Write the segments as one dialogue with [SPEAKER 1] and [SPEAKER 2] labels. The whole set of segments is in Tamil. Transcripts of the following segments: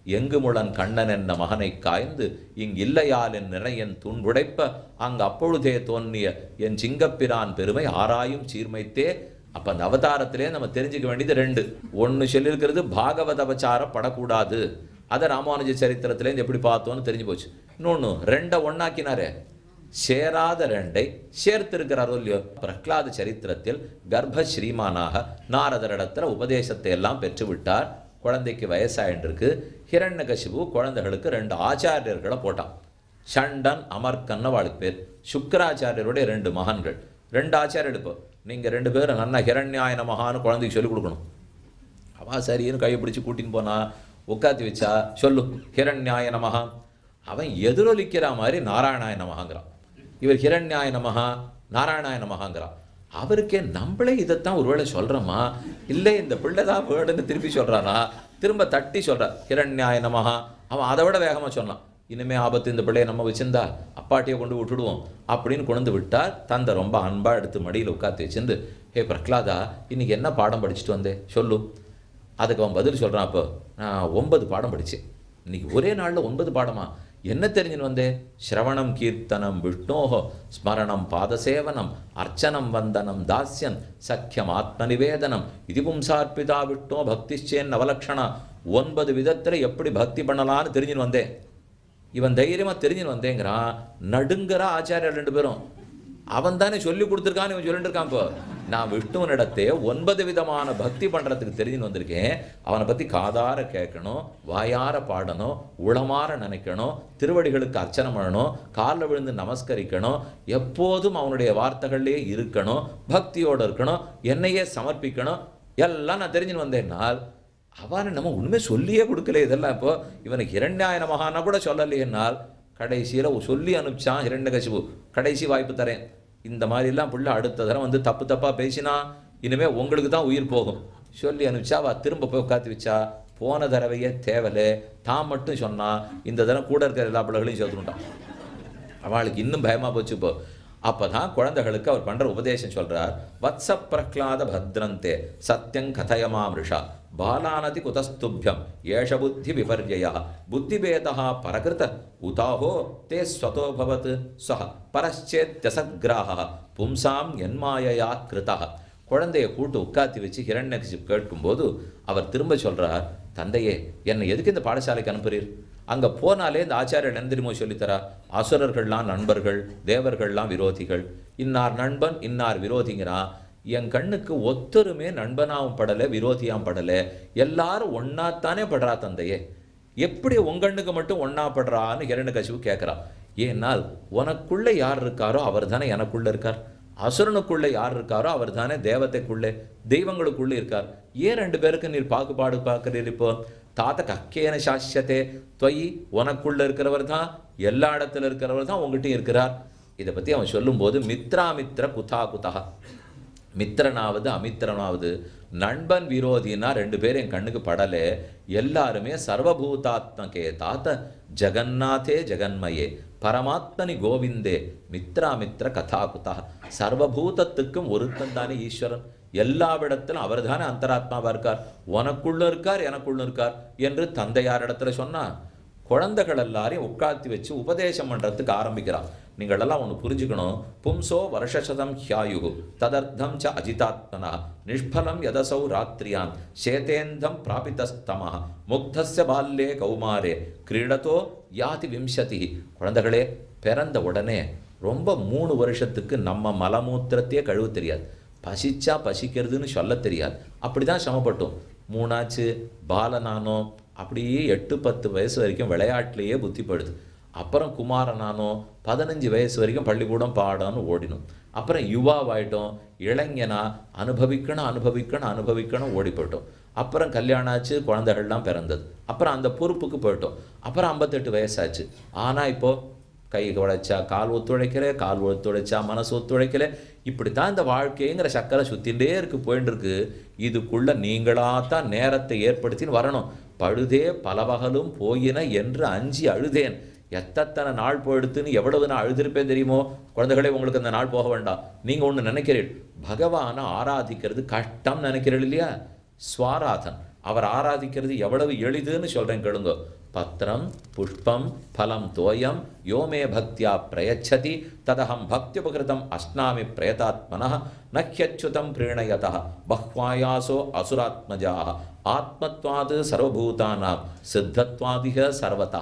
[SPEAKER 1] எங்கு முளன் கண்ணன் என்ன மகனை காய்ந்து இங்கில்லையால் என் நிறையன் துன்புடைப்ப அங்கு அப்பொழுதே தோன்றிய என் சிங்கப்பிரான் பெருமை ஆராயும் சீர்மைத்தே அப்ப அந்த அவதாரத்திலே நம்ம தெரிஞ்சுக்க வேண்டியது ரெண்டு ஒன்னு சொல்லியிருக்கிறது பாகவத அவதாரம் படக்கூடாது அதை ராமானுஜ சரித்திரத்திலேருந்து எப்படி பார்த்தோன்னு தெரிஞ்சு போச்சு இன்னொன்னு ரெண்டை ஒண்ணாக்கினாரே சேராத ரெண்டை சேர்த்திருக்கிறாரோ இல்லையோ பிரஹ்லாத சரித்திரத்தில் கர்ப்ப ஸ்ரீமானாக நாரதரிடத்துல உபதேசத்தை எல்லாம் பெற்றுவிட்டார் குழந்தைக்கு வயசாயின்றிருக்கு ஹிரண்யகசிபு குழந்தைகளுக்கு ரெண்டு ஆச்சாரியர்களை போட்டான் ஷண்டன் அமர்கன்னு அவளுக்கு பேர் சுக்கராச்சாரியருடைய ரெண்டு மகன்கள் ரெண்டு ஆச்சாரியர் இப்போ நீங்கள் ரெண்டு பேரும் நல்லா ஹிரண்யாய நமகான்னு குழந்தைக்கு சொல்லிக் கொடுக்கணும் அவன் சரின்னு கையை பிடிச்சி கூட்டின்னு போனா உட்காத்தி வச்சா சொல்லு ஹிரண்யாய நமகா அவன் எதிரொலிக்கிற மாதிரி நாராயணாய நமகாங்கிறான் இவர் ஹிரண்யாய நமகா நாராயணாய நமகாங்கிறான் அவருக்கே நம்மளே இதைத்தான் ஒருவேளை சொல்கிறோமா இல்லை இந்த பிள்ளை தான் வேர்டுன்னு திருப்பி சொல்கிறானா திரும்ப தட்டி சொல்கிறார் ஹிரண்யாய நமகா அவன் அதை விட வேகமாக சொன்னான் இனிமே ஆபத்து இந்த பிள்ளையை நம்ம வச்சிருந்தா அப்பாட்டியை கொண்டு விட்டுடுவோம் அப்படின்னு கொண்டு விட்டார் தந்தை ரொம்ப அன்பா எடுத்து மடியில் உட்காந்து வச்சிருந்து ஹே பிரஹ்லாதா இன்னைக்கு என்ன பாடம் படிச்சுட்டு வந்தே சொல்லு அதுக்கு அவன் பதில் சொல்றான் அப்போ நான் ஒன்பது பாடம் படித்தேன் இன்னைக்கு ஒரே நாளில் ஒன்பது பாடமா என்ன தெரிஞ்சுன்னு வந்தே ஸ்ரவணம் கீர்த்தனம் விஷ்ணோஹோ ஸ்மரணம் பாதசேவனம் அர்ச்சனம் வந்தனம் தாஸ்யன் சக்கியம் ஆத்மநிவேதனம் இது பும்சார்பிதா விஷ்ணோ பக்திச்சேன் நவலக்ஷணா ஒன்பது விதத்தில் எப்படி பக்தி பண்ணலான்னு தெரிஞ்சுன்னு வந்தேன் இவன் தைரியமா தெரிஞ்சுன்னு வந்தேங்கிறான் நடுங்கிற ஆச்சாரியர் ரெண்டு பேரும் அவன் தானே சொல்லி கொடுத்துருக்கான்னு இவன் சொல்லிட்டு இருக்கான் இப்போ நான் விஷ்ணுவனிடத்தே ஒன்பது விதமான பக்தி பண்றதுக்கு தெரிஞ்சுன்னு வந்திருக்கேன் அவனை பத்தி காதார கேட்கணும் வாயார பாடணும் உளமாற நினைக்கணும் திருவடிகளுக்கு அர்ச்சனை பண்ணணும் காலில் விழுந்து நமஸ்கரிக்கணும் எப்போதும் அவனுடைய வார்த்தைகள்லேயே இருக்கணும் பக்தியோடு இருக்கணும் என்னையே சமர்ப்பிக்கணும் எல்லாம் நான் தெரிஞ்சுன்னு வந்தேன்னால் அவனை நம்ம உண்மை சொல்லியே கொடுக்கல இதெல்லாம் இப்போ இவனுக்கு இரண்டாயிர மகானா கூட சொல்லலையேனால் கடைசியில் சொல்லி அனுப்பிச்சான் இரண்டகசிபு கடைசி வாய்ப்பு தரேன் இந்த மாதிரிலாம் புள்ள அடுத்த தடவை வந்து தப்பு தப்பாக பேசினா இனிமே உங்களுக்கு தான் உயிர் போகும் சொல்லி அனுப்பிச்சா அவ திரும்ப போய் உட்காந்து வச்சா போன தடவையே தேவலை தான் மட்டும் சொன்னா இந்த தடவை கூட இருக்கிற எல்லா பிள்ளைகளையும் சேர்த்துட்டான் அவளுக்கு இன்னும் பயமா போச்சு இப்போ அப்பதான் குழந்தைகளுக்கு அவர் பண்ற உபதேசம் சொல்றார் வத்ச பிரஹ்லாத பத்ரந்தே சத்யங் கதயமாமிருஷா பாலானதி குதஸ்துபியம் ஏஷ புத்தி விபர்யா புத்திபேதா பரகிருத உதாஹோ தே ஸ்வதோ பவத் ஸ்வஹ பரச்சேத்யசக்ராஹ பும்சாம் என்மாயையா கிருதா குழந்தைய கூட்டு உட்காத்தி வச்சு ஹிரண்யகசிப் கேட்கும்போது அவர் திரும்ப சொல்றார் தந்தையே என்னை எதுக்கு இந்த பாடசாலைக்கு அனுப்புறீர் அங்க போனாலே இந்த ஆச்சாரியர் என்ன தெரியுமோ சொல்லித்தரா அசுரர்கள்லாம் நண்பர்கள் தேவர்கள்லாம் விரோதிகள் இன்னார் நண்பன் இன்னார் விரோதிங்கிறான் என் கண்ணுக்கு ஒத்தருமே நண்பனாவும் படலை விரோதியாம் படலை எல்லாரும் ஒன்னாத்தானே படுறா தந்தையே எப்படி உன் கண்ணுக்கு மட்டும் ஒன்னா படுறான்னு ஹிரண்யகசிபு கேட்குறான் ஏனால் உனக்குள்ள யார் இருக்காரோ அவர் தானே எனக்குள்ள இருக்கார் அசுரனுக்குள்ள யார் இருக்காரோ அவர் தானே தேவதைக்குள்ளே தெய்வங்களுக்குள்ளே இருக்கார் ஏன் ரெண்டு பேருக்கு நீர் பாகுபாடு பார்க்கிறீர் இப்போ தாத்த கக்கேன சாஸ்யத்தே தொய் உனக்குள்ள இருக்கிறவர் தான் எல்லா இடத்துல இருக்கிறவர் தான் உங்ககிட்ட இருக்கிறார் இதை பற்றி அவன் சொல்லும்போது மித்ராமித்ர குதா குதா மித்திரனாவது அமித்திரனாவது நண்பன் விரோதினா ரெண்டு பேரும் என் கண்ணுக்கு படலே எல்லாருமே சர்வபூதாத்மகே தாத்த ஜெகநாதே ஜெகன்மயே பரமாத்மனி கோவிந்தே மித்ராமித்ர கதா குதா சர்வபூதத்துக்கும் ஒருத்தன் தானே ஈஸ்வரன் எல்லாவிடத்திலும் அவர் தானே அந்தராத்மாவா இருக்கார் உனக்குள்ள இருக்கார் எனக்குள்ள இருக்கார் என்று தந்தையாரிடத்துல சொன்னா குழந்தைகள் எல்லாரையும் உட்காத்தி வச்சு உபதேசம் பண்றதுக்கு ஆரம்பிக்கிறான் நீங்கள் எல்லாம் ஒன்று புரிஞ்சுக்கணும் பும்சோ வருஷசதம் ஹியாயு ததர்த்தம் ச அஜிதாத்மனா நிஷ்பலம் யதசௌ ராத்திரியான் சேதேந்தம் பிராபிதஸ்தம முக்தஸ்ய பால்யே கௌமாரே கிரீடத்தோ யாதி விம்சதி குழந்தைகளே பிறந்த உடனே ரொம்ப மூணு வருஷத்துக்கு நம்ம மலமூத்திரத்தையே கழுவ தெரியாது பசிச்சா பசிக்கிறதுன்னு சொல்ல தெரியாது அப்படிதான் சிரமப்பட்டோம் மூணாச்சு பாலனானோ அப்படியே எட்டு பத்து வயசு வரைக்கும் விளையாட்டுலேயே புத்திப்படுது அப்புறம் குமாரனானோ பதினஞ்சு வயசு வரைக்கும் பள்ளிக்கூடம் பாடம்னு ஓடினோம் அப்புறம் யுவாவாயிட்டோம் இளைஞனா அனுபவிக்கணும் அனுபவிக்கணும் அனுபவிக்கணும் ஓடி போயிட்டோம் அப்புறம் கல்யாணம் ஆச்சு குழந்தைகள்லாம் பிறந்தது அப்புறம் அந்த பொறுப்புக்கு போயிட்டோம் அப்புறம் ஐம்பத்தெட்டு வயசாச்சு ஆனால் இப்போ கை உழைச்சா கால் ஒத்துழைக்கல கால் ஒத்துழைச்சா மனசு ஒத்துழைக்கல இப்படி தான் இந்த வாழ்க்கைங்கிற சக்கரை சுத்தின்றே இருக்கு போயிட்டு இருக்கு இதுக்குள்ள நீங்களாத்தான் நேரத்தை ஏற்படுத்தின்னு வரணும் பழுதே பலவகலும் போயின என்று அஞ்சி அழுதேன் எத்தனை நாள் போயிடுத்துன்னு எவ்வளவு நான் அழுதிருப்பேன் தெரியுமோ குழந்தைகளே உங்களுக்கு அந்த நாள் போக வேண்டாம் நீங்க ஒன்று நினைக்கிறீள் பகவானை ஆராதிக்கிறது கஷ்டம் நினைக்கிறீள் இல்லையா ஸ்வாராதன் அவர் ஆராதிக்கிறது எவ்வளவு எளிதுன்னு சொல்றேன் கேளுங்க பத்திரம் புஷ்பம் ஃபலம் தோயம் யோ மே பக்தியா பிரயச்சதி ததஹம் பக்தியுபகிருதம் அஸ்னாமி பிரயதாத்மனः நஹ்யச்சுதம் பிரீணயதः பஹ்வாயாசோ அசுராத்மஜாः ஆத்மத்வாது சர்வபூதானாம் சித்தத்வாதிக சர்வதः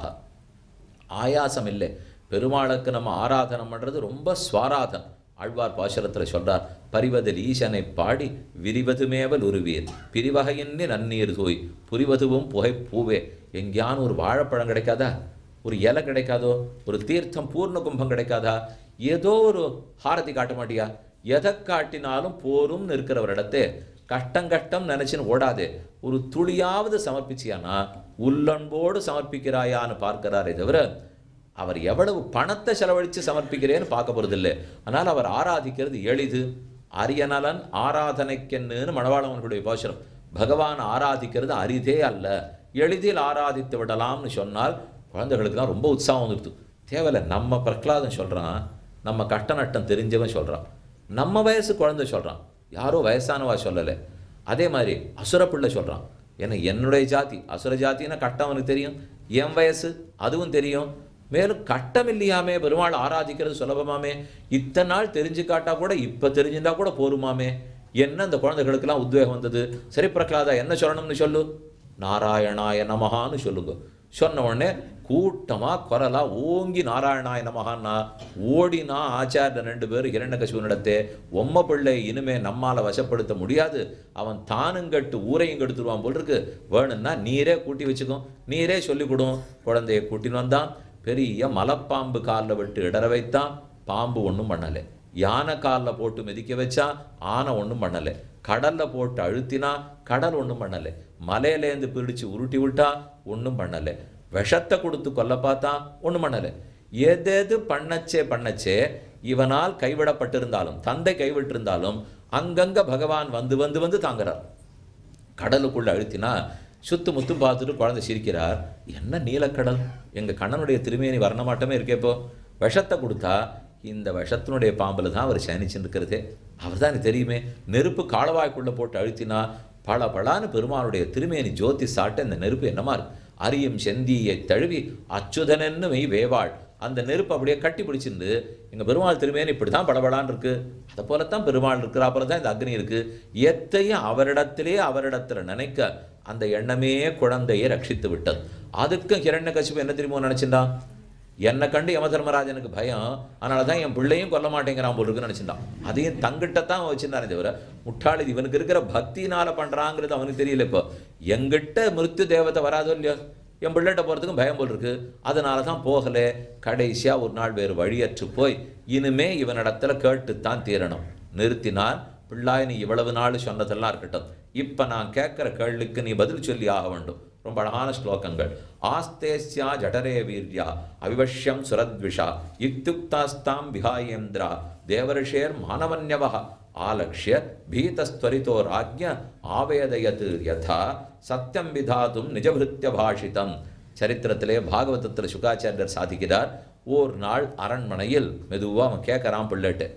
[SPEAKER 1] ஆயாசம் இல்லை பெருமாளுக்கு நம்ம ஆராதனம் பண்ணுறது ரொம்ப ஸ்வாராதனம் ஆழ்வார் பாசுரத்தில் சொல்றார் பரிவதில் ஈசனை பாடி விரிவதுமேவல் உருவீர் பிரிவகையின்றி நன்னீர் தூய் புரிவதுவும் புகை பூவே எங்கேயானு ஒரு வாழைப்பழம் கிடைக்காதா ஒரு இலை கிடைக்காதோ ஒரு தீர்த்தம் பூர்ண கும்பம் கிடைக்காதா ஏதோ ஒரு ஹாரதி காட்ட மாட்டியா எதை காட்டினாலும் போரும்னு இருக்கிறவரிடத்தே கஷ்டம் கஷ்டம் நினைச்சுன்னு ஓடாதே ஒரு துளியாவது சமர்ப்பிச்சியானா உள்ளன்போடு சமர்ப்பிக்கிறாயான்னு பார்க்கிறாரே தவிர அவர் எவ்வளவு பணத்தை செலவழித்து சமர்ப்பிக்கிறேன்னு பார்க்க போறதில்லை ஆனால் அவர் ஆராதிக்கிறது எளிது அரியநலன் ஆராதனைக்கென்னு மணவாளவனுடைய பாசுரம் பகவான் ஆராதிக்கிறது அரிதே அல்ல எளிதில் ஆராதித்து விடலாம்னு சொன்னால் குழந்தைகளுக்கு தான் ரொம்ப உற்சாகம் வந்துடுது தேவையில்லை நம்ம பிரகலாதன் சொல்கிறான் நம்ம கட்ட நட்டம் தெரிஞ்சவன் சொல்கிறான் நம்ம வயசு குழந்தை சொல்கிறான் யாரோ வயசானவா சொல்லலை அதே மாதிரி அசுர பிள்ளை சொல்கிறான் ஏன்னா என்னுடைய ஜாதி அசுர ஜாத்தின்னா கட்டம் அவனுக்கு தெரியும் என் வயசு அதுவும் தெரியும் மேலும் கட்டம் இல்லையாமே பெருமாள் ஆராதிக்கிறது சுலபமாமே இத்தனை நாள் தெரிஞ்சு காட்டா கூட இப்போ தெரிஞ்சிருந்தா கூட போருமாமே என்ன அந்த குழந்தைகளுக்கெல்லாம் உத்வேகம் வந்தது சரி பிரகலாதா என்ன சொல்லணும்னு சொல்லு நாராயணாய நமகான்னு சொல்லுங்க சொன்ன உடனே கூட்டமா குரலா ஓங்கி நாராயணாய நமகான்னா ஓடினா ஆச்சாரிய ரெண்டு பேரும் இரண்டகசிவனிடத்தே ஒம்ம பிள்ளை இனிமே நம்மால வசப்படுத்த முடியாது அவன் தானுங்கட்டு ஊரையும் கெடுத்துருவான் போல் இருக்கு வேணும்னா நீரே கூட்டி வச்சுக்கோ நீரே சொல்லிக் கொடும் குழந்தைய கூட்டின்னு வந்தான் பெரிய மலைப்பாம்பு காலில் விட்டு இடற வைத்தான் பாம்பு ஒன்றும் பண்ணலை யானை காலில் போட்டு மிதிக்க வச்சா ஆனை ஒன்றும் பண்ணலை கடலில் போட்டு அழுத்தினா கடல் ஒன்றும் பண்ணலை மலையிலேருந்து பிடிச்சு உருட்டி விட்டா ஒன்றும் பண்ணலை விஷத்தை கொடுத்து கொல்ல பார்த்தா ஒன்றும் பண்ணலை எதெது பண்ணச்சே பண்ணச்சே இவனால் கைவிடப்பட்டிருந்தாலும் தந்தை கைவிட்டிருந்தாலும் அங்கங்க பகவான் வந்து வந்து வந்து தாங்குறார் கடலுக்குள்ள அழுத்தினா சுத்து முத்து பார்த்துட்டு குழந்தை சிரிக்கிறார் என்ன நீலக்கடல் எங்கள் கண்ணனுடைய திருமேனி வர்ணமாட்டமே இருக்கே இப்போ விஷத்தை கொடுத்தா இந்த விஷத்தினுடைய பாம்பில் தான் அவர் சயனிச்சுன்னு இருக்கிறதே அவர் தான் எனக்கு தெரியுமே நெருப்பு காலவாய்க்குள்ளே போட்டு அழுத்தினா பல பலான்னு பெருமானுடைய திருமேனி ஜோதி சாட்ட இந்த நெருப்பு என்னமா இருக்கு அரியும் செந்தியை தழுவி அச்சுதனன்னு மெய் வேவாள் அந்த நெருப்பு அப்படியே கட்டி பிடிச்சிருந்து எங்கள் பெருமாள் திருமேனி இப்படி தான் படபடான்னு இருக்கு அதை போலத்தான் பெருமாள் இருக்கிறா போல தான் இந்த அக்னி இருக்கு எத்தையும் அவரிடத்திலே அவரிடத்துல நினைக்க அந்த எண்ணமே குழந்தையை ரட்சித்து விட்டது அதுக்கும் ஹிரண்ய கசிப்பு என்ன தெரியுமோ நினைச்சிருந்தான் என்னை கண்டு யம தர்மராஜனுக்கு பயம் அதனால தான் என் பிள்ளையும் கொல்ல மாட்டேங்கிறான் போல் இருக்குன்னு நினச்சிருந்தான் அதையும் தங்கிட்ட தான் வச்சிருந்தானே தவிர முட்டாளி இவனுக்கு இருக்கிற பக்தினால பண்ணுறாங்கிறது அவனுக்கு தெரியல இப்போ எங்கிட்ட மிருத்யு தேவதை வராதோ இல்லையோ என் பிள்ளைகிட்ட போகிறதுக்கும் பயம் போல் இருக்கு அதனால தான் போகலை கடைசியாக ஒரு நாள் வேறு வழியற்று போய் இனிமே இவனிடத்துல கேட்டுத்தான் தீரணும் நிறுத்தினான் பிள்ளாய் நீ இவ்வளவு நாள் சொன்னதெல்லாம் இருக்கட்டும் இப்போ நான் கேட்குற கேள்விக்கு நீ பதில் சொல்லி ஆக வேண்டும் ரொம்ப அழகான ஸ்லோகங்கள் ஆஸ்தேஸ்யா ஜடரே வீர்யா அவிவஷ்யம் சுரத்விஷா யுக்துக்தாஸ்தாம் விஹாயேந்திரா தேவரிஷேர் மானவன்யவா ஆலக்ஷ்ய பீதஸ்துவரிதோ ராஜ்ய ஆவேதயத் யதா சத்தியம் விதாதும் நிஜபிருத்திய பாஷிதம் சரித்திரத்திலே பாகவதத்தில் சுகாச்சாரியர் சாதிக்கிறார் ஓர் நாள் அரண்மனையில் மெதுவாக அவன் கேட்குறான் பிள்ளைட்டு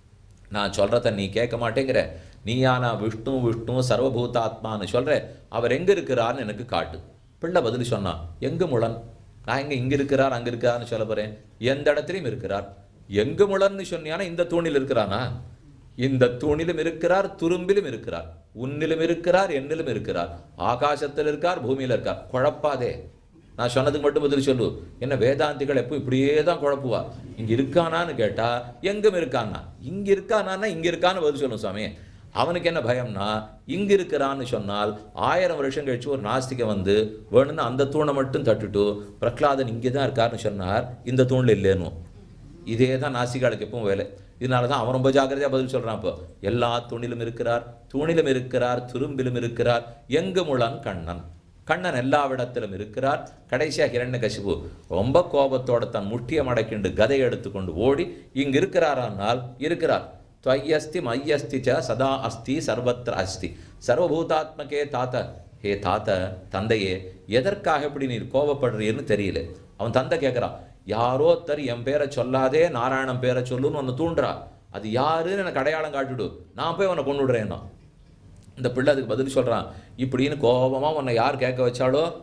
[SPEAKER 1] நான் சொல்கிறத நீ கேட்க மாட்டேங்கிற நீயா நான் விஷ்ணு விஷ்ணு சர்வபூதாத்மான்னு சொல்கிற அவர் எங்கே இருக்கிறார்னு எனக்கு காட்டு பிள்ளை பதில் சொன்னான் எங்கு முளன் நான் எங்கே இங்கே இருக்கிறார் அங்கே இருக்கிறார்னு சொல்ல போகிறேன் எந்த இடத்துலையும் இருக்கிறார் எங்கு முளன்னு சொன்னியானா இந்த தூணில் இருக்கிறானா இந்த தூணிலும் இருக்கிறார் துரும்பிலும் இருக்கிறார் உன்னிலும் இருக்கிறார் என்னிலும் இருக்கிறார் ஆகாசத்தில் இருக்கார் பூமியில் இருக்கார் குழப்பாதே நான் சொன்னதுக்கு மட்டும் பதில் சொல்லு என்ன வேதாந்திகள் எப்போ இப்படியே தான் குழப்புவா இங்க இருக்கானான்னு கேட்டா எங்கும் இருக்கான்னா இங்க இருக்கானா இங்க இருக்கான்னு பதில் சொல்லணும் சுவாமி அவனுக்கு என்ன பயம்னா இங்க இருக்கிறான்னு சொன்னால் ஆயிரம் வருஷம் கழிச்சு ஒரு நாஸ்திகன் வந்து வேணும்னு அந்த தூணை மட்டும் தட்டுட்டு பிரகலாதன் இங்கே தான் இருக்காருன்னு சொன்னார் இந்த தூணில் இல்லைன்னு இதே தான் நாசிகாளுக்கு எப்பவும் வேலை இதனால தான் அவன் ரொம்ப ஜாக்கிரதையாக பதில் சொல்கிறான் இப்போ எல்லா தூணிலும் இருக்கிறார் தூணிலும் இருக்கிறார் துரும்பிலும் இருக்கிறார் எங்கு முழன் கண்ணன் கண்ணன் எல்லாவிடத்திலும் இருக்கிறார் கடைசியாக ஹிரண்யகசிபு ரொம்ப கோபத்தோட தன் முட்டிய மடக்கிண்டு கதை எடுத்துக்கொண்டு ஓடி இங்கு இருக்கிறாரானால் இருக்கிறார் துவயஸ்தி மையஸ்தி ச சதா அஸ்தி சர்வத்திர அஸ்தி சர்வபூதாத்மகே தாத்த ஹே தாத்த தந்தையே எதற்காக இப்படி நீர் கோபப்படுறீன்னு தெரியல அவன் தந்தை கேட்குறான் யாரோ ஒருத்தர் என் பேரை சொல்லாதே நாராயணன் பேரை சொல்லுன்னு ஒன்று தூண்டுறா அது யாருன்னு எனக்கு அடையாளம் காட்டிடு நான் போய் உன்னை கொண்டு விடுறேன்னா இந்த பிள்ளை அதுக்கு பதில் சொல்கிறான் இப்படின்னு கோபமாக உன்னை யார் கேட்க வச்சாலோ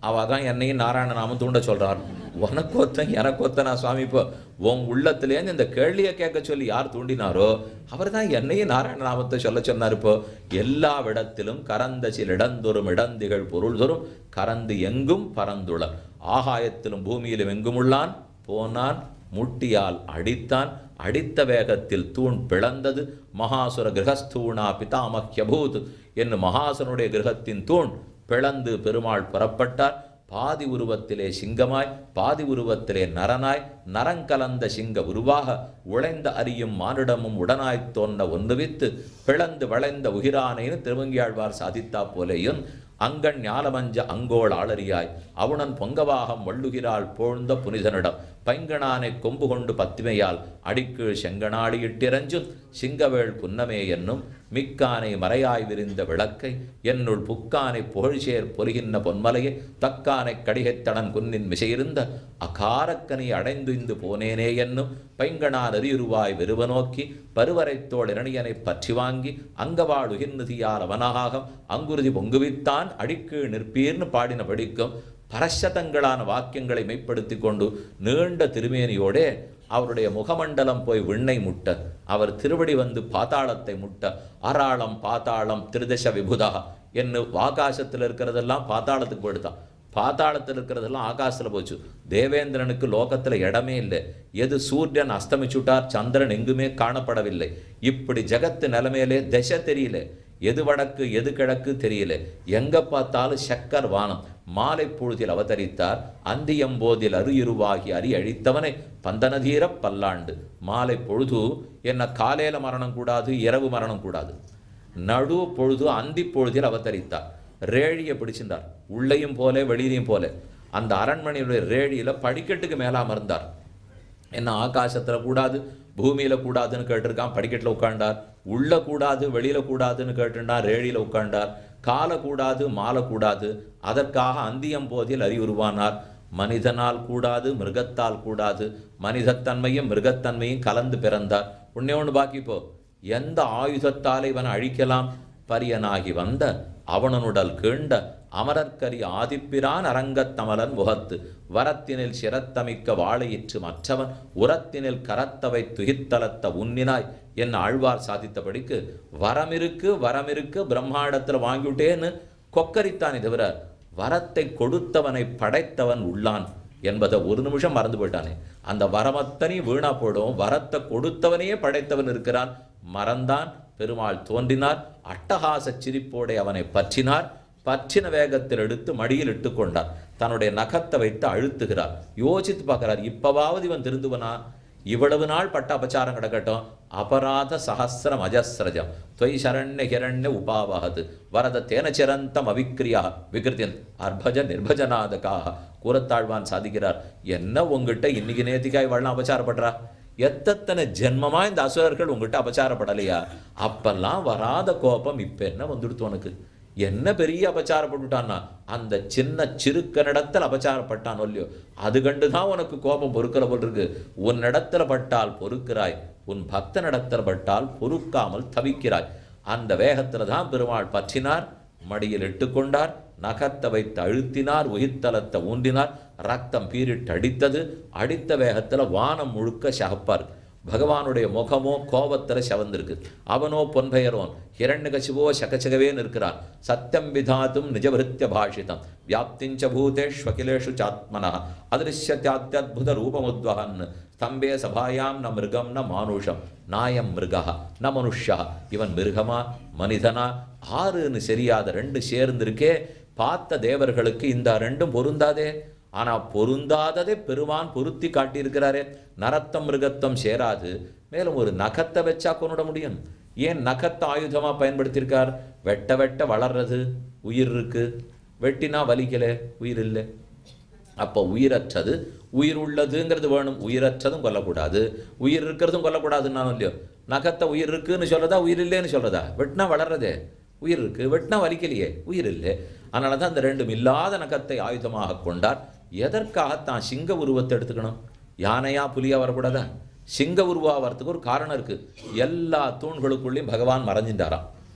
[SPEAKER 1] அவள் தான் என்னையும் நாராயணநாமம் தூண்ட சொல்கிறார் உனக்கு ஒத்தன் எனக்கு ஒத்தனா சுவாமி இப்போ உன் உள்ளத்துலேருந்து இந்த கேள்வியை கேட்க சொல்லி யார் தூண்டினாரோ அவர் தான் என்னையும் நாராயணநாமத்தை சொல்ல சொன்னார் இப்போ எல்லா விடத்திலும் கரந்த சில இடந்தொரும் இடந்திகள் பொருள் தோறும் கரந்து எங்கும் பரந்துளர் ஆகாயத்திலும் பூமியிலும் எங்கும் உள்ளான் போனான் முட்டியால் அடித்தான் அடித்த வேகத்தில் தூண் பிளந்தது மகாசுர கிரகஸ்தூணா பிதாமக்கியபூத் என்னும் மகாசுரனுடைய கிரகத்தின் தூண் பிளந்து பெருமாள் புறப்பட்டார் பாதி உருவத்திலே சிங்கமாய் பாதி உருவத்திலே நரனாய் நரங்கலந்த சிங்க உருவாக உழைந்த அறியும் மானிடமும் உடனாய்த் தோன்ற ஒன்றுவித்து பிளந்து வளைந்த உகிரானேன்னு திருமங்கியாழ்வார் சாதித்தா போலேயும் அங்கண் ஞாலமஞ்ச அங்கோள் ஆளறியாய் அவுணன் பொங்கவாகம் வள்ளுகிறாள் போழ்ந்த புனிதனிடம் பைங்கணானை கொம்பு கொண்டு பத்திமையால் அடிக்கீழ் செங்கனாடி இட்டிரஞ்சும் சிங்கவேள் புன்னமே என்னும் மிக்கானை மறையாய் விரிந்த விளக்கை என்னுள் புக்கானை புகழ்சேர் பொலிகின்ற பொன்மலையை தக்கானை கடிகைத்தடன் குன்னின் மிசையிருந்த அகாரக்கனி அடைந்துய்ந்து போனேனே என்னும் பைங்கணான் அறியுருவாய் வெறுவ நோக்கி பருவரைத்தோள் இரணியனை பற்றி வாங்கி அங்கவாழ் உகிர்நிதியால் அவனாகம் அங்குருதி பொங்குவித்தான் அடிக்கீழ் நிற்பீர்னு பாடின படிக்கும் பரஷதங்களான வாக்கியங்களை மெய்ப்படுத்தி கொண்டு நீண்ட திருமேனியோடே அவருடைய முகமண்டலம் போய் விண்ணை முட்ட அவர் திருவடி வந்து பாதாளத்தை முட்ட அராளம் பாதாளம் திருதச விபுதா என்று ஆகாசத்தில் இருக்கிறதெல்லாம் பாதாளத்துக்கு போயிடுதான் பாதாளத்தில் இருக்கிறதெல்லாம் ஆகாசத்தில் போச்சு தேவேந்திரனுக்கு லோகத்தில் இடமே இல்லை எது சூரியன் அஸ்தமிச்சுட்டார் சந்திரன் எங்குமே காணப்படவில்லை இப்படி ஜகத்து நிலைமையிலே திசை தெரியல எது வடக்கு எது கிழக்கு தெரியல எங்க பார்த்தாலும் சக்கர் வானம் மாலை பொழுதில் அவதரித்தார் அந்தியம்போதில் அருயிருவாகி அரி அழித்தவனை பந்தனதீர பல்லாண்டு மாலை பொழுது என்ன காலையில மரணம் கூடாது இரவு மரணம் கூடாது நடு பொழுது அந்தி பொழுதில் அவதரித்தார் ரேழியை பிடிச்சிருந்தார் உள்ளேயும் போல வெளியிலையும் போல அந்த அரண்மனையுடைய ரேழியில படிக்கட்டுக்கு மேல அமர்ந்தார் என்ன ஆகாசத்துல கூடாது பூமியில கூடாதுன்னு கேட்டிருக்கான் படிக்கட்டில் உட்காண்டார் உள்ள கூடாது வெளியில கூடாதுன்னு கேட்டுட்டான் ரேழியில உட்காண்டார் கால கூடாது மாலை கூடாது அதற்காக அந்தியம் போதில் அறிவுருவானார் மனிதனால் கூடாது மிருகத்தால் கூடாது மனிதத்தன்மையும் மிருகத்தன்மையும் கலந்து பிறந்தார் உன்னே ஒன்று பாக்கிப்போ எந்த ஆயுதத்தால் இவனை அழிக்கலாம் பரியனாகி வந்த அவனனுடல் கீண்ட அமரர்க்கரி ஆதிப்பிரான் அரங்கத்தமலன் முகத்து வரத்தினில் சிரத்தமிக்க வாழையிற்று மற்றவன் உரத்தினில் கரத்தவை துகித்தலத்த உன்னினாய் என் ஆழ்வார் சாதித்தபடிக்கு வரமிருக்கு வரமிருக்கு பிரம்மாண்டத்தில் வாங்கிவிட்டேன்னு கொக்கரித்தானே தவிர வரத்தை கொடுத்தவனை படைத்தவன் உள்ளான் என்பதை ஒரு நிமிஷம் மறந்து போயிட்டானே அந்த வரமத்தனி வீணா போடும் வரத்தை கொடுத்தவனையே படைத்தவன் இருக்கிறான் மறந்தான் பெருமாள் தோன்றினார் அட்டகாச சிரிப்போடே அவனை பற்றினார் பற்றின வேகத்தில் எடுத்து மடியில் இட்டு கொண்டார் தன்னுடைய நகத்தை வைத்து அழுத்துகிறார் யோசித்து பார்க்கிறார் இப்பவாவது இவன் திருந்துவனா இவ்வளவு நாள் பட்ட அபச்சாரம் கிடக்கட்டும் அபராத சஹசிரம் அஜஸ்ரஜம் துவை சரண்ய ஹிரண்ய உபாவகது வரத தேன சிரந்தம் அவிக்ரியா விகிருத்தியன் அர்பஜ நிர்பஜனாதகாக கூறத்தாழ்வான் சாதிக்கிறார் என்ன உங்ககிட்ட இன்னைக்கு நேத்திக்காய் வாழலாம் அபச்சாரப்படுறா எத்தனை ஜென்மமா இந்த அசுரர்கள் உங்ககிட்ட அபச்சாரப்படலையா அப்பெல்லாம் வராத கோபம் இப்ப என்ன வந்துடுத்து உனக்கு என்ன பெரிய அபச்சாரப்பட்டுட்டான்னா அந்த சின்ன சிறுக்கனிடத்தில் அபச்சாரப்பட்டான் இல்லையோ அது கண்டுதான் உனக்கு கோபம் பொறுக்கிற போல் இருக்கு உன்னிடத்துல பட்டால் பொறுக்கிறாய் உன் பக்தனிடத்தில் பட்டால் பொறுக்காமல் தவிக்கிறாய் அந்த வேகத்துல தான் பெருமாள் பற்றினார் மடியில் இட்டுக்கொண்டார் நகத்தை வைத்து அழுத்தினார் உயிர்த்தலத்தை ஊன்றினார் ரத்தம் பீரிட்டு அடித்தது அடித்த வேகத்துல வானம் முழுக்க சகப்பார் பகவானுடைய முகமோ கோபத்தில் செவந்திருக்கு அவனோ பொன்பெயரோன் ஹிரண்யகசிவோ சகச்சகவேன்னு இருக்கிறான் சத்தியம் விதாத்தும் நிஜபிருத்திய பாஷிதம் வியாப்திஞ்ச பூதேஷ்வகிலேஷு சாத்மனா அதிருஷ்யத்தியாத்யத்புத ரூபமுத்வகன் ஸ்தம்பே சபாயாம் ந மிருகம் ந மானுஷம் நாயம் மிருகா ந மனுஷா இவன் மிருகமா மனிதனா ஆறுன்னு சரியாத ரெண்டு சேர்ந்திருக்கே பார்த்த தேவர்களுக்கு இந்த ரெண்டும் பொருந்தாதே ஆனா பொருந்தாததை பெருமான் பொருத்தி காட்டியிருக்கிறாரே நரத்தம் மிருகத்தம் சேராது மேலும் ஒரு நகத்தை வச்சா கொண்டுட முடியும் ஏன் நகத்தை ஆயுதமா பயன்படுத்தியிருக்கார் வெட்ட வெட்ட வளர்றது உயிர் இருக்கு வெட்டினா வலிக்கல உயிர் இல்லை அப்போ உயிரற்றது உயிர் உள்ளதுங்கிறது வேணும் உயிரற்றதும் கொல்லக்கூடாது உயிர் இருக்கிறதும் கொல்லக்கூடாதுன்னு இல்லையோ நகத்தை உயிர் இருக்குன்னு சொல்றதா உயிர் இல்லைன்னு சொல்றதா வெட்டினா வளர்றதே உயிர் இருக்கு வெட்டினா வலிக்கலையே உயிர் இல்லை அதனால தான் அந்த ரெண்டும் இல்லாத நகத்தை ஆயுதமாக கொண்டார் எதற்காக தான் சிங்க உருவத்தை எடுத்துக்கணும் யானையா புலியா வரக்கூடாதா சிங்க உருவா வரத்துக்கு ஒரு காரணம் இருக்கு எல்லா தூண்களுக்குள்ளேயும் பகவான் மறைஞ்சின்றாராம்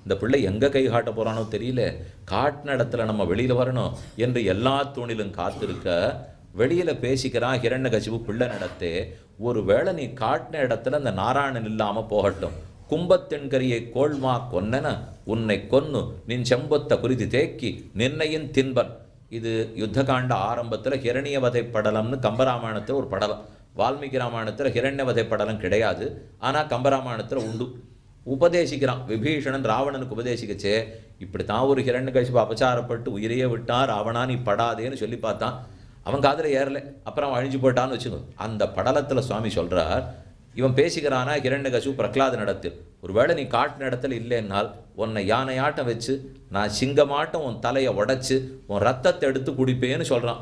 [SPEAKER 1] இந்த பிள்ளை எங்கே கை காட்ட போகிறானோ தெரியல காட்டின இடத்துல நம்ம வெளியில் வரணும் என்று எல்லா தூணிலும் காத்திருக்க வெளியில் பேசிக்கிறான் ஹிரண்ய கசிவு பிள்ளை நடத்தே ஒரு வேளை நீ காட்டின இடத்துல அந்த நாராயணன் இல்லாமல் போகட்டும் கும்பத்தெண்கரியை கோள்மா கொன்னன உன்னை கொன்னு நின் செம்பொத்த குறிதி தேக்கி நின்னையின் தின்பன் இது யுத்தகாண்ட ஆரம்பத்தில் ஹிரண்யவதை படலம்னு கம்பராமாயணத்தில் ஒரு படலம் வால்மீகி ராமாயணத்தில் ஹிரண்யவதை படலம் கிடையாது ஆனால் கம்பராமாயணத்தில் உண்டு உபதேசிக்கிறான் விபீஷணன் ராவணனுக்கு உபதேசிக்கச்சே இப்படி தான் ஒரு ஹிரண்ய கசிப்பு அபச்சாரப்பட்டு உயிரையே விட்டான் ராவணா நீ படாதேன்னு சொல்லி பார்த்தான் அவன் காதில் ஏறல அப்புறம் அவன் அழிஞ்சு போட்டான்னு வச்சுக்கோ அந்த படலத்தில் சுவாமி சொல்றார் இவன் பேசிக்கிறானா ஹிரண்யகசு பிரகலாத நடத்தில் ஒருவேளை நீ காட்டின இடத்துல இல்லைன்னால் உன்னை யானையாட்டம் வச்சு நான் சிங்கமாட்டம் உன் தலையை உடைச்சு உன் ரத்தத்தை எடுத்து குடிப்பேன்னு சொல்கிறான்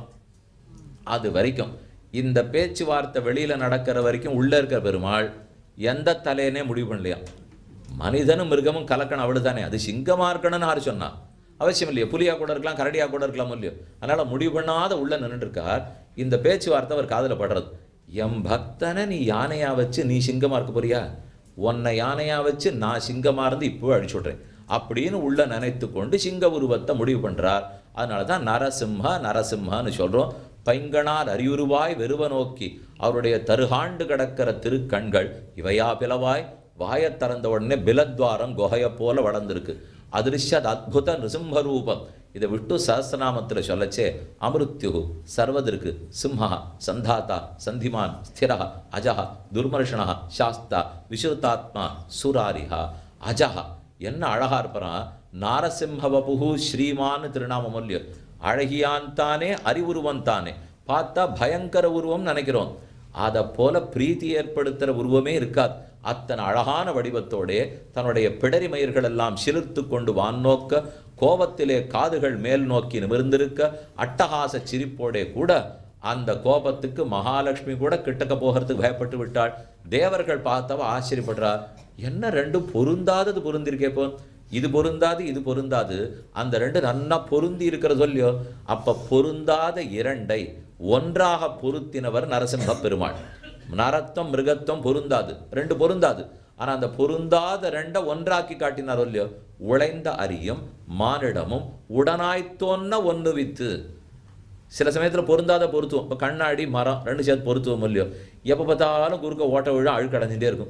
[SPEAKER 1] அது வரைக்கும் இந்த பேச்சுவார்த்தை வெளியில் நடக்கிற வரைக்கும் உள்ளே இருக்கிற பெருமாள் எந்த தலையனே முடிவு பண்ணலையாம் மனிதனும் மிருகமும் கலக்கணும் அவ்வளவுதானே அது சிங்கமாக இருக்கணும்னு யார் சொன்னா அவசியம் இல்லையா புலியா கூட இருக்கலாம் கரடியா கூட இருக்கலாம் இல்லையோ அதனால் முடிவு பண்ணாத உள்ள நின்றுட்டு இருக்கார் இந்த பேச்சுவார்த்தை அவர் காதில் படுறது என் பக்தனை நீ யானையா வச்சு நீ சிங்கமாக இருக்க போறியா உன்னை யானையா வச்சு நான் சிங்கமாக இருந்து இப்போ அழிச்சு விட்றேன் அப்படின்னு உள்ள நினைத்து கொண்டு சிங்க உருவத்தை முடிவு பண்றார் அதனால தான் நரசிம்ஹ நரசிம்ஹன்னு சொல்றோம் பைங்கணார் அரியுருவாய் வெறுவ நோக்கி அவருடைய தருகாண்டு கிடக்கிற திருக்கண்கள் இவையா பிளவாய் வாயத் திறந்த உடனே பிலத்வாரம் குகையை போல வளர்ந்துருக்கு அதிருஷ்யத் அத்புத நிருசிம்ம ரூபம் இதை விட்டு சஹஸ்ரநாமத்தில் சொல்லச்சே அமிருத்யு சர்வதிருக்கு சிம்ஹா சந்தாத்தா சந்திமான் ஸ்திரா அஜஹ துர்மர்ஷணா சாஸ்தா விசுத்தாத்மா சுராரிஹா அஜஹா என்ன அழகா இருப்பான் நாரசிம்ம வபுகு ஸ்ரீமான் திருநாமம் இல்லையோ அழகியான் தானே அறிவுருவன் தானே பார்த்தா பயங்கர உருவம் நினைக்கிறோம் அதை போல பிரீத்தி ஏற்படுத்துகிற உருவமே இருக்காது அத்தனை அழகான வடிவத்தோடே தன்னுடைய பிடரி மயிர்கள் எல்லாம் சிலிர்த்து கொண்டு வான் கோபத்திலே காதுகள் மேல் நோக்கி நிமிர்ந்திருக்க அட்டகாச சிரிப்போடே கூட அந்த கோபத்துக்கு மகாலட்சுமி கூட கிட்டக்க போகிறதுக்கு பயப்பட்டு விட்டாள் தேவர்கள் பார்த்தவ ஆச்சரியப்படுறார் என்ன ரெண்டும் பொருந்தாதது பொருந்திருக்கே போ இது பொருந்தாது இது பொருந்தாது அந்த ரெண்டு நன்னா பொருந்தி இருக்கிற சொல்லியோ அப்ப பொருந்தாத இரண்டை ஒன்றாக பொருத்தினவர் நரசிம்ம பெருமாள் நரத்தம் மிருகத்துவம் பொருந்தாது ரெண்டு பொருந்தாது ஆனா அந்த பொருந்தாத ரெண்டை ஒன்றாக்கி காட்டினார் இல்லையோ உழைந்த அரியும் மானிடமும் உடனாய்த்தோன்ன ஒன்று வித்து சில சமயத்தில் பொருந்தாத பொருத்துவோம் இப்போ கண்ணாடி மரம் ரெண்டு சேர்த்து பொருத்துவோம் இல்லையோ எப்போ பார்த்தாலும் குறுக்க ஓட்ட விழா அழுக்கடைஞ்சிட்டே இருக்கும்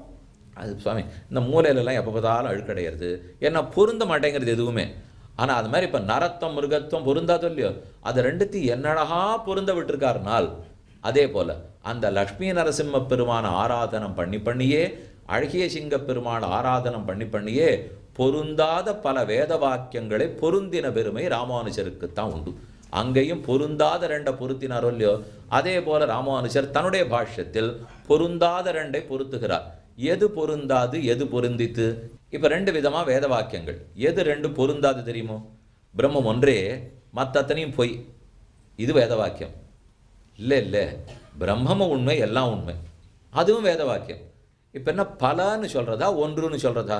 [SPEAKER 1] அது சுவாமி இந்த மூலையிலலாம் எப்போ பார்த்தாலும் அழுக்கடைகிறது ஏன்னா பொருந்த மாட்டேங்கிறது எதுவுமே ஆனால் அது மாதிரி இப்போ நரத்தம் மிருகத்துவம் பொருந்தாதோ இல்லையோ அது ரெண்டுத்தையும் என்னழகா பொருந்த விட்டுருக்காருனால் அதே போல அந்த லக்ஷ்மி நரசிம்ம பெருமான ஆராதனம் பண்ணி பண்ணியே அழகிய சிங்க பெருமாள் ஆராதனம் பண்ணி பண்ணியே பொருந்தாத பல வேத வாக்கியங்களை பொருந்தின பெருமை ராமானுஜருக்குத்தான் உண்டு அங்கேயும் பொருந்தாத ரெண்டை பொருத்தினாரோ இல்லையோ அதே போல ராமானுஜர் தன்னுடைய பாஷ்யத்தில் பொருந்தாத ரெண்டை பொருத்துகிறார் எது பொருந்தாது எது பொருந்தித்து இப்ப ரெண்டு விதமா வேத வாக்கியங்கள் எது ரெண்டு பொருந்தாது தெரியுமோ பிரம்மம் ஒன்றே மற்ற அத்தனையும் பொய் இது வேத வாக்கியம் இல்லை இல்லை பிரம்மமும் உண்மை எல்லாம் உண்மை அதுவும் வேத வாக்கியம் இப்போ என்ன பலன்னு சொல்றதா ஒன்றுன்னு சொல்றதா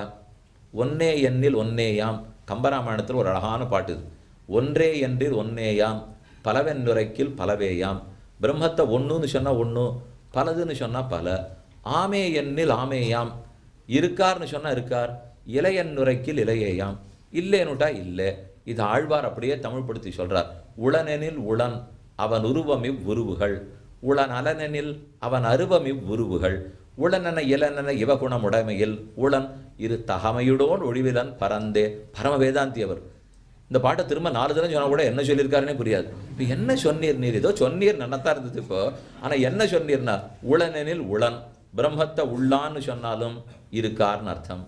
[SPEAKER 1] ஒன்னே எண்ணில் ஒன்னேயாம் கம்பராமாயணத்தில் ஒரு அழகான பாட்டு இது ஒன்றே என்றில் ஒன்னேயாம் பலவென்னுரைக்கில் பலவேயாம் பிரம்மத்தை ஒன்றுன்னு சொன்னா ஒன்று பலதுன்னு சொன்னா பல ஆமே எண்ணில் ஆமேயாம் இருக்கார்னு சொன்னா இருக்கார் இளையன்னுரைக்கில் இளையேயாம் இல்லேனுட்டா இல்லை இது ஆழ்வார் அப்படியே தமிழ்படுத்தி சொல்றார் உளனெனில் உளன் அவன் உருவமிவ் உருவுகள் உளன் அலனெனில் அவன் அருவமிவ் உருவுகள் உளனென இளனென இவகுணமுடைமையில் உளன் இரு தகமையுடோன் ஒழிவிலன் பரந்தே பரம வேதாந்தி அவர் இந்த பாட்டை திரும்ப நாலு தடவை சொன்னா கூட என்ன சொல்லியிருக்காருன்னே புரியாது இப்போ என்ன சொன்னீர் நீர் ஏதோ சொன்னீர் நன்னத்தான் இருந்தது இப்போ ஆனால் என்ன சொன்னீர்னா உளனெனில் உளன் பிரம்மத்தை உள்ளான்னு சொன்னாலும் இருக்கார்னு அர்த்தம்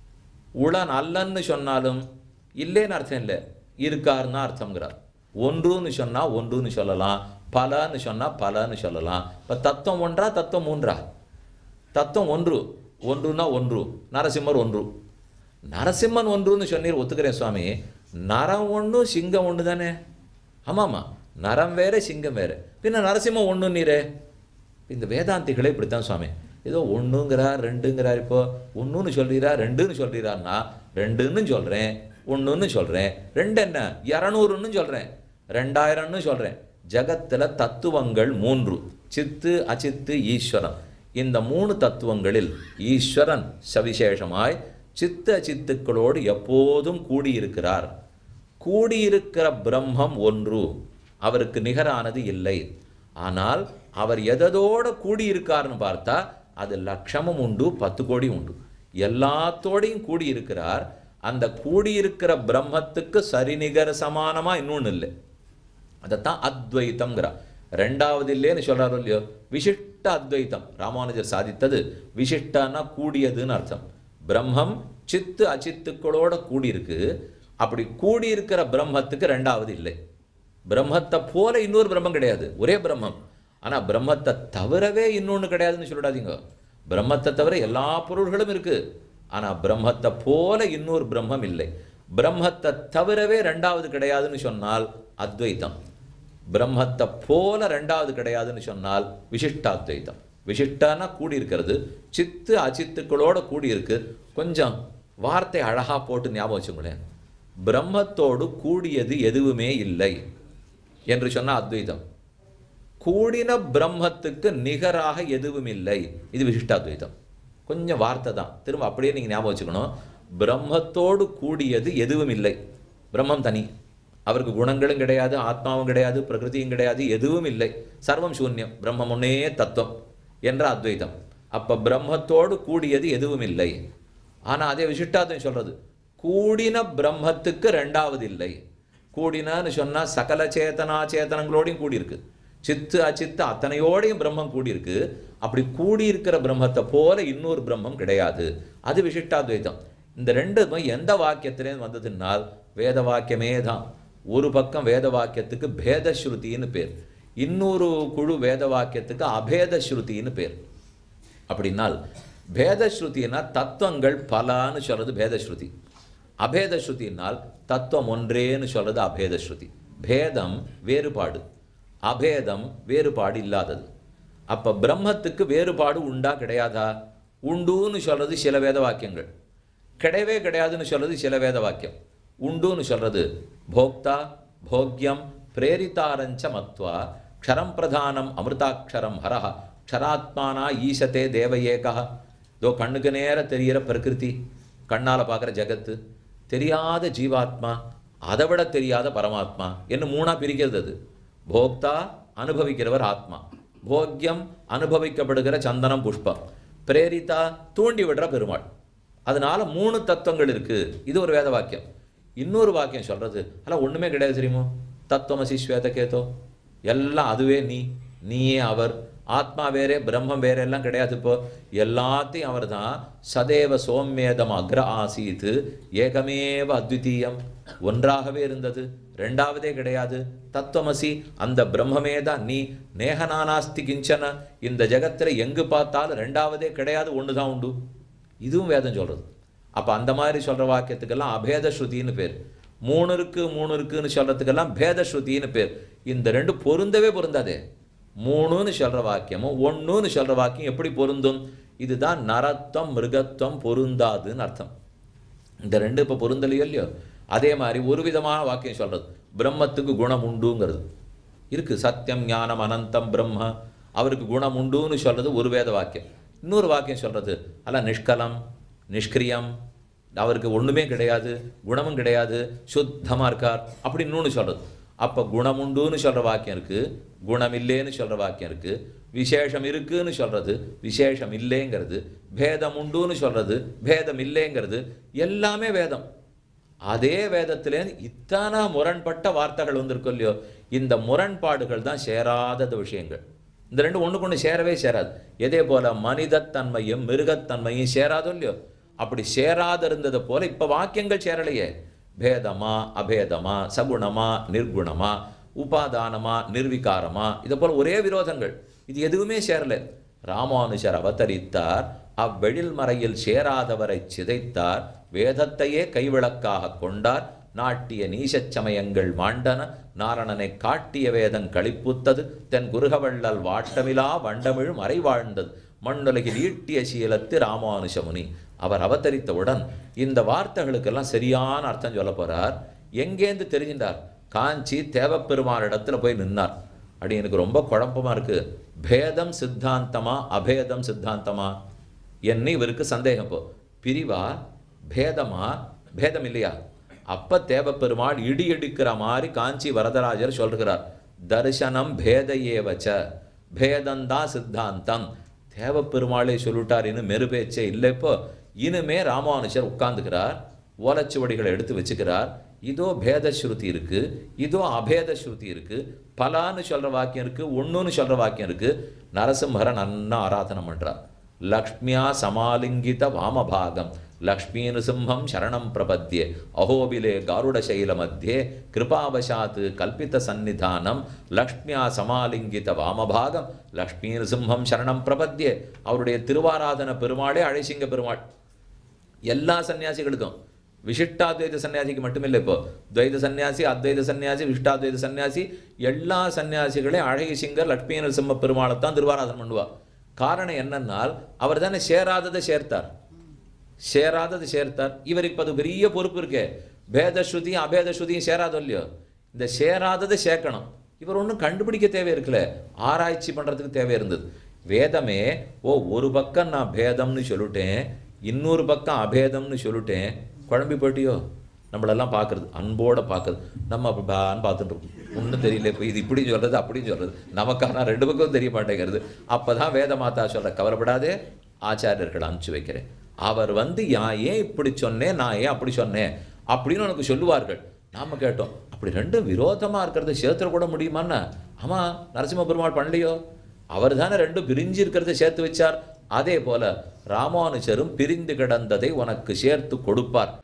[SPEAKER 1] உளன் அல்லன்னு சொன்னாலும் இல்லைன்னு அர்த்தம் இல்லை இருக்காருன்னு அர்த்தம்ங்கிறார் ஒன்றுன்னு சொன்னா ஒன்றுன்னு சொல்லலாம் பலன்னு சொன்னா பலன்னு சொல்லலாம் இப்போ தத்துவம் ஒன்றா தத்துவம் மூன்றா தத்துவம் ஒன்று ஒன்றுனா ஒன்று நரசிம்மர் ஒன்று நரசிம்மன் ஒன்றுன்னு சொன்னீர் ஒத்துக்கிறேன் சுவாமி நரம் ஒன்று சிங்கம் ஒன்று தானே ஆமாம்மா நரம் வேற சிங்கம் வேற பின்ன நரசிம்மம் ஒன்று நீரே இந்த வேதாந்திகளே இப்படித்தான் சுவாமி ஏதோ ஒன்றுங்கிறார் ரெண்டுங்கிறார் இப்போ ஒன்றுன்னு சொல்றீரா ரெண்டுன்னு சொல்றீரான்னா ரெண்டுன்னு சொல்கிறேன் ஒன்றுன்னு சொல்கிறேன் ரெண்டு என்ன இரநூறுன்னு சொல்கிறேன் ரெண்டாயிரம்னு சொல்கிறேன் ஜகத்தில் தத்துவங்கள் மூன்று சித்து அச்சித்து ஈஸ்வரன் இந்த மூணு தத்துவங்களில் ஈஸ்வரன் சவிசேஷமாய் சித்த சித்துக்களோடு எப்போதும் கூடியிருக்கிறார் கூடியிருக்கிற பிரம்மம் ஒன்று அவருக்கு நிகரானது இல்லை ஆனால் அவர் எதோட கூடியிருக்காருன்னு பார்த்தா அது லட்சமும் உண்டு பத்து கோடி உண்டு எல்லாத்தோடையும் கூடியிருக்கிறார் அந்த கூடியிருக்கிற பிரம்மத்துக்கு சரிநிகர சமானமா இன்னொன்று இல்லை அதைத்தான் அத்வைத்தம்ங்கிறா ரெண்டாவது இல்லைன்னு சொல்றாரு இல்லையோ விசிஷ்ட அத்வைத்தம் ராமானுஜர் சாதித்தது விசிஷ்டன்னா கூடியதுன்னு அர்த்தம் பிரம்மம் சித்து அச்சித்துக்களோட கூடியிருக்கு அப்படி கூடியிருக்கிற பிரம்மத்துக்கு ரெண்டாவது இல்லை பிரம்மத்தை போல இன்னொரு பிரம்மம் கிடையாது ஒரே பிரம்மம் ஆனா பிரம்மத்தை தவிரவே இன்னொன்று கிடையாதுன்னு சொல்லிடாதீங்க பிரம்மத்தை தவிர எல்லா பொருள்களும் இருக்கு ஆனா பிரம்மத்தை போல இன்னொரு பிரம்மம் இல்லை பிரம்மத்தை தவிரவே ரெண்டாவது கிடையாதுன்னு சொன்னால் அத்வைத்தம் பிரம்மத்தை போல ரெண்டாவது கிடையாதுன்னு சொன்னால் விசிஷ்டாத்வைத்தம் விசிஷ்டானா கூடி இருக்கிறது சித்து அச்சித்துக்களோட கூடி இருக்கு கொஞ்சம் வார்த்தை அழகா போட்டு ஞாபகம் வச்சுங்களேன் பிரம்மத்தோடு கூடியது எதுவுமே இல்லை என்று சொன்ன அத்வைதம் கூடின பிரம்மத்துக்கு நிகராக எதுவும் இல்லை இது விசிஷ்டாத்வைதம் கொஞ்சம் வார்த்தை தான் திரும்ப அப்படியே நீங்கள் ஞாபகம் வச்சுக்கணும் பிரம்மத்தோடு கூடியது எதுவும் இல்லை பிரம்மம் தனி அவருக்கு குணங்களும் கிடையாது ஆத்மாவும் கிடையாது பிரகிருதியும் கிடையாது எதுவும் இல்லை சர்வம் சூன்யம் பிரம்மம் ஒன்னே தத்துவம் என்ற அத்வைதம் அப்ப பிரம்மத்தோடு கூடியது எதுவும் இல்லை ஆனா அதே விசிஷ்டாத்வைதம் சொல்றது கூடின பிரம்மத்துக்கு ரெண்டாவது இல்லை கூடினன்னு சொன்னா சகல சேதனா சேதனங்களோடையும் கூடியிருக்கு சித்து அச்சித்து அத்தனையோடையும் பிரம்மம் கூடியிருக்கு அப்படி கூடியிருக்கிற பிரம்மத்தை போல இன்னொரு பிரம்மம் கிடையாது அது விசிஷ்டாத்வைதம் இந்த ரெண்டுமே எந்த வாக்கியத்திலேருந்து வந்ததுன்னால் வேத வாக்கியமே தான் ஒரு பக்கம் வேத வாக்கியத்துக்கு பேத ஸ்ருதின்னு பேர் இன்னொரு குழு வேத வாக்கியத்துக்கு அபேத ஸ்ருதின்னு பேர் அப்படின்னால் பேத ஸ்ருதினா தத்துவங்கள் பலான்னு சொல்றது பேத ஸ்ருதி அபேத ஸ்ருதினால் தத்துவம் ஒன்றேன்னு சொல்றது அபேத ஸ்ருதி பேதம் வேறுபாடு அபேதம் வேறுபாடு இல்லாதது அப்ப பிரம்மத்துக்கு வேறுபாடு உண்டா கிடையாதா உண்டுன்னு சொல்றது சில வேத வாக்கியங்கள் கிடையவே கிடையாதுன்னு சொல்றது சில வேத வாக்கியம் உண்டுன்னு சொல்றது போக்தா போக்யம் பிரேரிதாரஞ்ச மத்வா க்ஷரம் பிரதானம் அமிர்தாட்சரம் ஹரஹ க்ஷராத்மானா ஈசத்தே தேவ ஏகா இதோ கண்ணுக்கு நேர தெரிகிற பிரகிருதி கண்ணால் பார்க்குற ஜகத்து தெரியாத ஜீவாத்மா அதை விட தெரியாத பரமாத்மா என்ன மூணா பிரிக்கிறது அது போக்தா அனுபவிக்கிறவர் ஆத்மா போக்யம் அனுபவிக்கப்படுகிற சந்தனம் புஷ்பம் பிரேரிதா தூண்டி விடுற பெருமாள் அதனால மூணு தத்துவங்கள் இருக்கு இது ஒரு வேத வாக்கியம் இன்னொரு வாக்கியம் சொல்றது அல்ல ஒண்ணுமே கிடையாது தெரியுமோ தத்துவமசி ஸ்வேதகேதோ எல்லாம் அதுவே நீ நீயே அவர் ஆத்மா வேறே பிரம்மம் வேற எல்லாம் கிடையாது இப்போ எல்லாத்தையும் அவர் தான் சதேவ சோம்மேதம் அக்ர ஆசீத் ஏகமேவ அத்விதீயம் ஒன்றாகவே இருந்தது ரெண்டாவதே கிடையாது தத்துவமசி அந்த பிரம்மமே தான் நீ நேகனானாஸ்தி கிஞ்சன இந்த ஜெகத்துல எங்கு பார்த்தாலும் ரெண்டாவதே கிடையாது ஒன்று தான் உண்டு இதுவும் வேதம் சொல்றது அப்ப அந்த மாதிரி சொல்ற வாக்கியத்துக்கெல்லாம் அபேத ஸ்ருதின்னு பேர் மூணு இருக்கு மூணு இருக்குன்னு சொல்றதுக்கெல்லாம் பேத ஸ்ருதின்னு பேர் இந்த ரெண்டு பொருந்தவே பொருந்தாதே மூணுன்னு சொல்ற வாக்கியமும் ஒண்ணுன்னு சொல்ற வாக்கியம் எப்படி பொருந்தும் இதுதான் நரத்வம் மிருகத்துவம் பொருந்தாதுன்னு அர்த்தம் இந்த ரெண்டு இப்போ பொருந்தலையோ இல்லையோ அதே மாதிரி ஒரு விதமான வாக்கியம் சொல்றது பிரம்மத்துக்கு குணம் உண்டுங்கிறது இருக்கு சத்தியம் ஞானம் அனந்தம் பிரம்ம அவருக்கு குணம் உண்டுன்னு சொல்றது ஒரு வேத வாக்கியம் இன்னொரு வாக்கியம் சொல்றது அல்ல நிஷ்கலம் நிஷ்கிரியம் அவருக்கு ஒண்ணுமே கிடையாது குணமும் கிடையாது சுத்தமா இருக்கார் அப்படி இன்னொன்று சொல்றது அப்ப குணம் உண்டுன்னு சொல்ற வாக்கியம் இருக்கு குணம் இல்லைன்னு சொல்ற வாக்கியம் இருக்கு விசேஷம் இருக்குன்னு சொல்றது விசேஷம் இல்லைங்கிறது பேதம் உண்டுன்னு சொல்றது பேதம் இல்லைங்கிறது எல்லாமே வேதம் அதே வேதத்திலே இத்தனை முரண்பட்ட வார்த்தைகள் வந்திருக்கும் இல்லையோ இந்த முரண்பாடுகள் தான் சேராதது விஷயங்கள் இந்த ரெண்டு ஒண்ணுக்கு ஒண்ணு சேரவே சேராது இதே போல மனிதத்தன்மையும் மிருகத்தன்மையும் சேராதோ இல்லையோ அப்படி சேராது இருந்தது போல இப்ப வாக்கியங்கள் சேரலையே பேதமா அபேதமா சகுணமா நிர்குணமா உபாதானமா நிர்விகாரமா இதை போல ஒரே விரோதங்கள் இது எதுவுமே சேரல ராமானுஜர் அவதரித்தார் அவ்வெழில் மறையில் சேராதவரை சிதைத்தார் வேதத்தையே கைவிளக்காக கொண்டார் நாட்டிய நீசச் சமயங்கள் மாண்டன நாரணனை காட்டிய வேதம் களிப்புத்தது தென் குருகவள்ளல் வாட்டமிலா வண்டமிழ் மறை வாழ்ந்தது மண்ணுலகில் ஈட்டிய சீலத்து ராமானுஷமுனி அவர் அவதரித்தவுடன் இந்த வார்த்தைகளுக்கெல்லாம் சரியான அர்த்தம் சொல்ல போறார் எங்கேந்து தெரிஞ்சின்றார் காஞ்சி தேவப்பெருமானிடத்துல போய் நின்னார் அப்படி எனக்கு ரொம்ப குழப்பமா இருக்கு பேதம் சித்தாந்தமா அபேதம் சித்தாந்தமா என்ன இவருக்கு சந்தேகம் இப்போ பிரிவா பேதமா பேதம் இல்லையா அப்ப தேவப்பெருமாள் இடி இடிக்கிற மாதிரி காஞ்சி வரதராஜர் சொல்கிறார் தரிசனம் பேத ஏவச்ச பேதந்தான் சித்தாந்தம் தேவப்பெருமாளே சொல்லிட்டார் இன்னும் மெருபேச்சே இல்லை இப்போ இனிமே ராமானுஜர் உட்கார்ந்துக்கிறார் ஓலைச்சுவடிகளை எடுத்து வச்சுக்கிறார் இதோ பேத ஸ்ருதி இருக்கு இதோ அபேத ஸ்ருதி இருக்கு பலான்னு சொல்ற வாக்கியம் இருக்கு ஒண்ணுன்னு சொல்ற வாக்கியம் இருக்கு நரசிம்மரை நன்னா ஆராதனை பண்றார் லக்ஷ்மியா சமாலிங்கித வாமபாகம் லக்ஷ்மீ நிருசிம்ஹம் சரணம் பிரபத்யே அஹோபிலே காருடசைல மத்தியே கிருபாவசாத் கல்பித சந்நிதானம் லக்ஷ்மியா சமாலிங்கித வாமபாகம் லக்ஷ்மீ நிருசிம்ஹம் சரணம் பிரபத்யே அவருடைய திருவாராதன பெருமாளே அழைசிங்க பெருமாள் எல்லா சன்னியாசிகளுக்கும் விசிஷ்டாத்வைத சன்னியாசிக்கு மட்டுமில்லை இப்போ துவைத சன்னியாசி அத்வைத சன்னியாசி விசிஷ்டாத்வைத சன்னியாசி எல்லா சன்னியாசிகளையும் அழகி சிங்கர் லட்சுமி நரசிம்ம பெருமாளை தான் திருவாராதனம் பண்ணுவா காரணம் என்னன்னால் அவர் தானே சேராததை சேர்த்தார் சேராதது சேர்த்தார் இவருக்கு அது பெரிய பொறுப்பு இருக்கே பேத ஸ்ருதியும் அபேத ஸ்ருதியும் சேராதோ இல்லையோ இந்த சேராததை சேர்க்கணும் இவர் ஒன்றும் கண்டுபிடிக்க தேவை இருக்குல்ல ஆராய்ச்சி பண்ணுறதுக்கு தேவை இருந்தது வேதமே ஓ ஒரு பக்கம் நான் பேதம்னு சொல்லிட்டேன் இன்னொரு பக்கம் அபேதம்னு சொல்லிட்டேன் குழம்பி போயிட்டியோ நம்மளெல்லாம் பார்க்குறது அன்போட பார்க்குறது நம்ம அப்படி பான்னு பார்த்துட்டு இருக்கோம் ஒன்றும் தெரியல இப்போ இது இப்படி சொல்கிறது அப்படி சொல்கிறது நமக்கான ரெண்டு பக்கம் தெரிய மாட்டேங்கிறது அப்போ தான் வேத மாதா சொல்ற கவலைப்படாதே ஆச்சாரியர்கள் அனுப்பிச்சு வைக்கிறேன் அவர் வந்து நான் ஏன் இப்படி சொன்னேன் நான் ஏன் அப்படி சொன்னேன் அப்படின்னு உனக்கு சொல்லுவார்கள் நாம கேட்டோம் அப்படி ரெண்டும் விரோதமாக இருக்கிறத சேர்த்துட கூட முடியுமான்னா ஆமாம் நரசிம்ம பெருமாள் பண்ணலையோ அவர் தானே ரெண்டும் பிரிஞ்சு இருக்கிறத சேர்த்து வச்சார் அதே போல ராமானுஜரும் பிரிந்து கிடந்ததை உனக்கு சேர்த்து கொடுப்பார்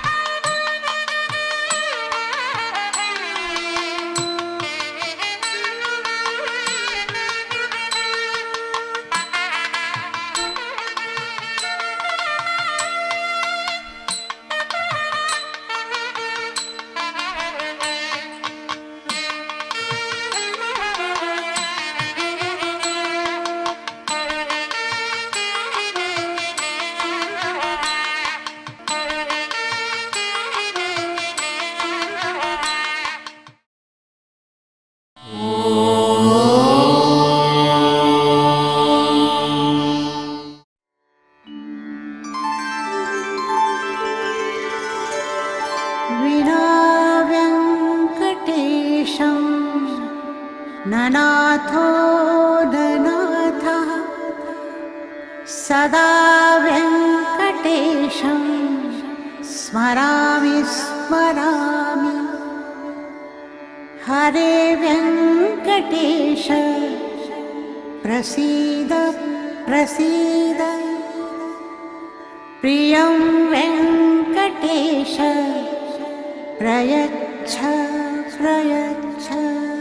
[SPEAKER 2] विनाव्यङ्कटेशं ननाथो ननाथः सदा व्यङ्कटेशं स्मरामि स्मरामि हरे व्यङ्कटेश प्रसीद प्रसीद प्रियं वेङ्कटेश प्रयच्छ प्रयच्छ